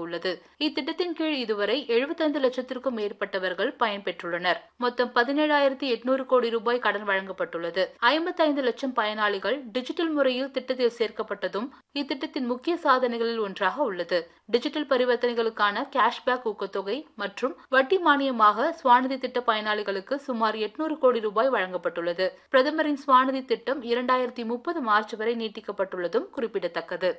உள்ளது இத்திட்டத்தின் கீழ் இதுவரை எழுபத்தைந்து லட்சத்திற்கும் மேற்பட்டவர்கள் பயன்பெற்றுள்ளனர் மொத்தம் பதினேழாயிரத்தி எட்நூறு கோடி ரூபாய் கடன் வழங்கப்பட்டுள்ளது ஐம்பத்தைந்து லட்சம் பயனாளிகள் டிஜிட்டல் முறையில் திட்டத்தில் சேர்க்கப்பட்டதும் இத்திட்டத்தின் முக்கிய சாதனைகளில் ஒன்றாக உள்ளது டிஜிட்டல் பரிவர்த்தனைகளுக்கான கேஷ்பேக் ஊக்கத்தொகை மற்றும் வட்டி மானியமாக ஸ்வாநிதி திட்ட பயனாளிகளுக்கு சுமார் எட்நூறு கோடி ரூபாய் வழங்கப்பட்டுள்ளது பிரதமரின் ஸ்வாநிதி திட்டம் இரண்டாயிரத்தி முப்பது மார்ச் வரை நீட்டிக்கப்பட்டுள்ளதும் குறிப்பிடத்தக்கது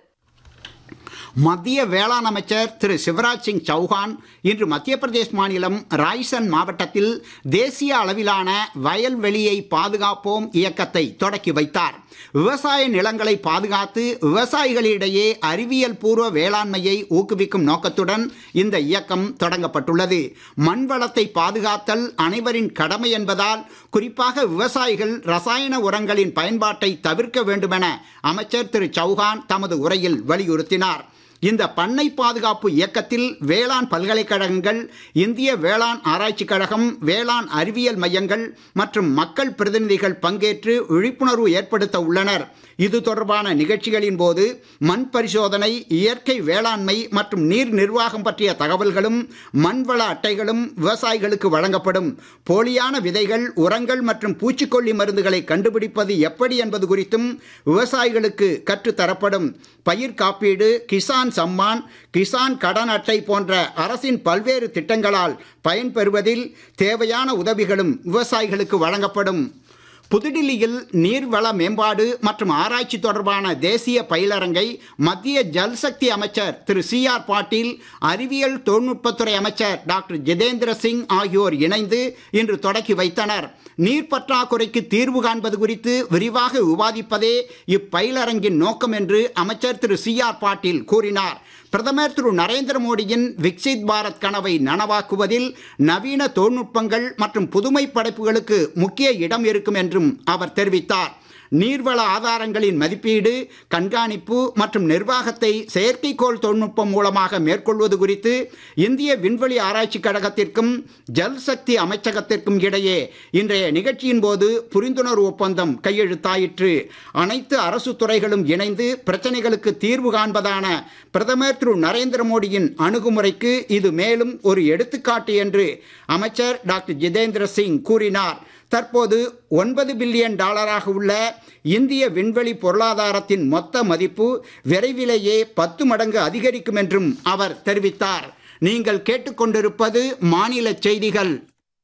மத்திய வேளாண் அமைச்சர் திரு சிவராஜ் சிங் சௌஹான் இன்று மத்திய பிரதேஷ் மாநிலம் ராய்சன் மாவட்டத்தில் தேசிய அளவிலான வயல்வெளியை பாதுகாப்போம் இயக்கத்தை தொடக்கி வைத்தார் விவசாய நிலங்களை பாதுகாத்து விவசாயிகளிடையே அறிவியல் பூர்வ வேளாண்மையை ஊக்குவிக்கும் நோக்கத்துடன் இந்த இயக்கம் தொடங்கப்பட்டுள்ளது மண் வளத்தை பாதுகாத்தல் அனைவரின் கடமை என்பதால் குறிப்பாக விவசாயிகள் ரசாயன உரங்களின் பயன்பாட்டை தவிர்க்க வேண்டுமென அமைச்சர் திரு சௌஹான் தமது உரையில் வலியுறுத்தினார் இந்த பண்ணை பாதுகாப்பு இயக்கத்தில் வேளாண் பல்கலைக்கழகங்கள் இந்திய வேளாண் ஆராய்ச்சி கழகம் வேளாண் அறிவியல் மையங்கள் மற்றும் மக்கள் பிரதிநிதிகள் பங்கேற்று விழிப்புணர்வு ஏற்படுத்த உள்ளனர் இது தொடர்பான நிகழ்ச்சிகளின் போது மண் பரிசோதனை இயற்கை வேளாண்மை மற்றும் நீர் நிர்வாகம் பற்றிய தகவல்களும் மண்வள அட்டைகளும் விவசாயிகளுக்கு வழங்கப்படும் போலியான விதைகள் உரங்கள் மற்றும் பூச்சிக்கொல்லி மருந்துகளை கண்டுபிடிப்பது எப்படி என்பது குறித்தும் விவசாயிகளுக்கு கற்றுத்தரப்படும் பயிர் காப்பீடு கிசான் சம்மான் கிசான் கடன் அட்டை போன்ற அரசின் பல்வேறு திட்டங்களால் பயன்பெறுவதில் தேவையான உதவிகளும் விவசாயிகளுக்கு வழங்கப்படும் புதுடில்லியில் நீர்வள மேம்பாடு மற்றும் ஆராய்ச்சி தொடர்பான தேசிய பயிலரங்கை மத்திய ஜல்சக்தி அமைச்சர் திரு சி ஆர் பாட்டீல் அறிவியல் தொழில்நுட்பத்துறை அமைச்சர் டாக்டர் ஜிதேந்திர சிங் ஆகியோர் இணைந்து இன்று தொடக்கி வைத்தனர் நீர் பற்றாக்குறைக்கு தீர்வு காண்பது குறித்து விரிவாக விவாதிப்பதே இப்பயிலரங்கின் நோக்கம் என்று அமைச்சர் திரு சி ஆர் பாட்டீல் கூறினார் பிரதமர் திரு நரேந்திர மோடியின் விக்சித் பாரத் கனவை நனவாக்குவதில் நவீன தொழில்நுட்பங்கள் மற்றும் புதுமை படைப்புகளுக்கு முக்கிய இடம் இருக்கும் என்றும் அவர் தெரிவித்தார் நீர்வள ஆதாரங்களின் மதிப்பீடு கண்காணிப்பு மற்றும் நிர்வாகத்தை செயற்கைக்கோள் தொழில்நுட்பம் மூலமாக மேற்கொள்வது குறித்து இந்திய விண்வெளி ஆராய்ச்சி கழகத்திற்கும் ஜல் சக்தி அமைச்சகத்திற்கும் இடையே இன்றைய நிகழ்ச்சியின் போது புரிந்துணர்வு ஒப்பந்தம் கையெழுத்தாயிற்று அனைத்து அரசு துறைகளும் இணைந்து பிரச்சனைகளுக்கு தீர்வு காண்பதான பிரதமர் திரு நரேந்திர மோடியின் அணுகுமுறைக்கு இது மேலும் ஒரு எடுத்துக்காட்டு என்று அமைச்சர் டாக்டர் ஜிதேந்திர சிங் கூறினார் தற்போது ஒன்பது பில்லியன் டாலராக உள்ள இந்திய விண்வெளி பொருளாதாரத்தின் மொத்த மதிப்பு விரைவிலேயே பத்து மடங்கு அதிகரிக்கும் என்றும் அவர் தெரிவித்தார் நீங்கள் கேட்டுக்கொண்டிருப்பது மாநில செய்திகள்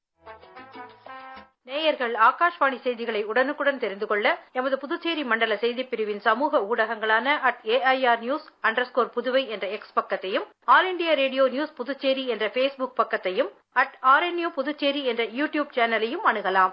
நேயர்கள் ஆகாஷ்வாணி செய்திகளை உடனுக்குடன் தெரிந்து கொள்ள எமது புதுச்சேரி மண்டல செய்திப் பிரிவின் சமூக ஊடகங்களான at AIR news underscore Puduvai என்ற எக்ஸ் பக்கத்தையும் all India radio news Puducherry என்ற ஃபேஸ்புக் பக்கத்தையும் அட் ஆர்என்யூ புதுச்சேரி என்ற யூடியூப் சேனலையும் அணுகலாம்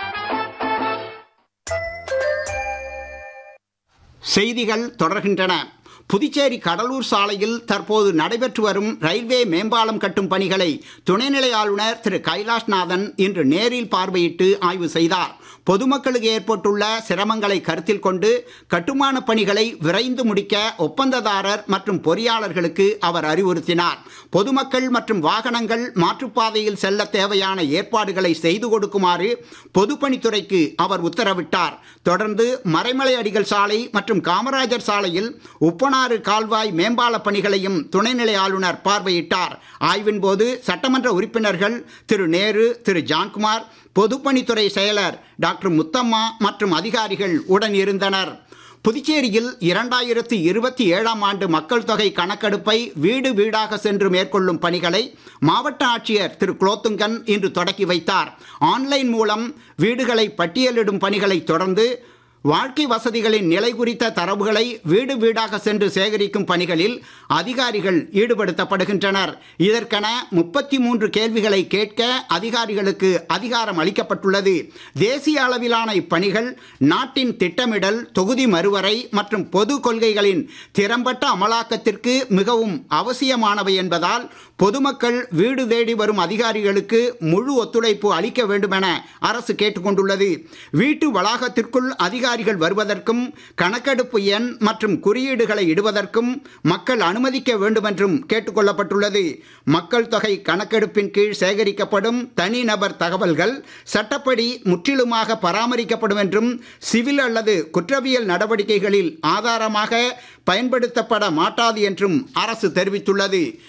செய்திகள் தொடர்கின்றன புதுச்சேரி கடலூர் சாலையில் தற்போது நடைபெற்று வரும் ரயில்வே மேம்பாலம் கட்டும் பணிகளை துணைநிலை ஆளுநர் திரு கைலாஷ்நாதன் இன்று நேரில் பார்வையிட்டு ஆய்வு செய்தார் பொதுமக்களுக்கு ஏற்பட்டுள்ள சிரமங்களை கருத்தில் கொண்டு கட்டுமான பணிகளை விரைந்து முடிக்க ஒப்பந்ததாரர் மற்றும் பொறியாளர்களுக்கு அவர் அறிவுறுத்தினார் பொதுமக்கள் மற்றும் வாகனங்கள் மாற்றுப்பாதையில் செல்ல தேவையான ஏற்பாடுகளை செய்து கொடுக்குமாறு பொதுப்பணித்துறைக்கு அவர் உத்தரவிட்டார் தொடர்ந்து மறைமலை அடிகள் சாலை மற்றும் காமராஜர் சாலையில் உப்பனாறு கால்வாய் மேம்பால பணிகளையும் துணைநிலை ஆளுநர் பார்வையிட்டார் ஆய்வின் போது சட்டமன்ற உறுப்பினர்கள் திரு நேரு திரு ஜான்குமார் பொதுப்பணித்துறை செயலர் டாக்டர் முத்தம்மா மற்றும் அதிகாரிகள் உடன் இருந்தனர் புதுச்சேரியில் இரண்டாயிரத்தி இருபத்தி ஏழாம் ஆண்டு மக்கள் தொகை கணக்கெடுப்பை வீடு வீடாக சென்று மேற்கொள்ளும் பணிகளை மாவட்ட ஆட்சியர் திரு குலோத்துங்கன் இன்று தொடக்கி வைத்தார் ஆன்லைன் மூலம் வீடுகளை பட்டியலிடும் பணிகளை தொடர்ந்து வாழ்க்கை வசதிகளின் நிலை குறித்த தரவுகளை வீடு வீடாக சென்று சேகரிக்கும் பணிகளில் அதிகாரிகள் ஈடுபடுத்தப்படுகின்றனர் இதற்கென முப்பத்தி மூன்று கேள்விகளை கேட்க அதிகாரிகளுக்கு அதிகாரம் அளிக்கப்பட்டுள்ளது தேசிய அளவிலான இப்பணிகள் நாட்டின் திட்டமிடல் தொகுதி மறுவரை மற்றும் பொது கொள்கைகளின் திறம்பட்ட அமலாக்கத்திற்கு மிகவும் அவசியமானவை என்பதால் பொதுமக்கள் வீடு தேடி வரும் அதிகாரிகளுக்கு முழு ஒத்துழைப்பு அளிக்க வேண்டுமென அரசு கேட்டுக்கொண்டுள்ளது வீட்டு வளாகத்திற்குள் அதிகாரிகள் வருவதற்கும் கணக்கெடுப்பு எண் மற்றும் குறியீடுகளை இடுவதற்கும் மக்கள் அனுமதிக்க வேண்டுமென்றும் கேட்டுக்கொள்ளப்பட்டுள்ளது மக்கள் தொகை கணக்கெடுப்பின் கீழ் சேகரிக்கப்படும் தனிநபர் தகவல்கள் சட்டப்படி முற்றிலுமாக பராமரிக்கப்படும் என்றும் சிவில் அல்லது குற்றவியல் நடவடிக்கைகளில் ஆதாரமாக பயன்படுத்தப்பட மாட்டாது என்றும் அரசு தெரிவித்துள்ளது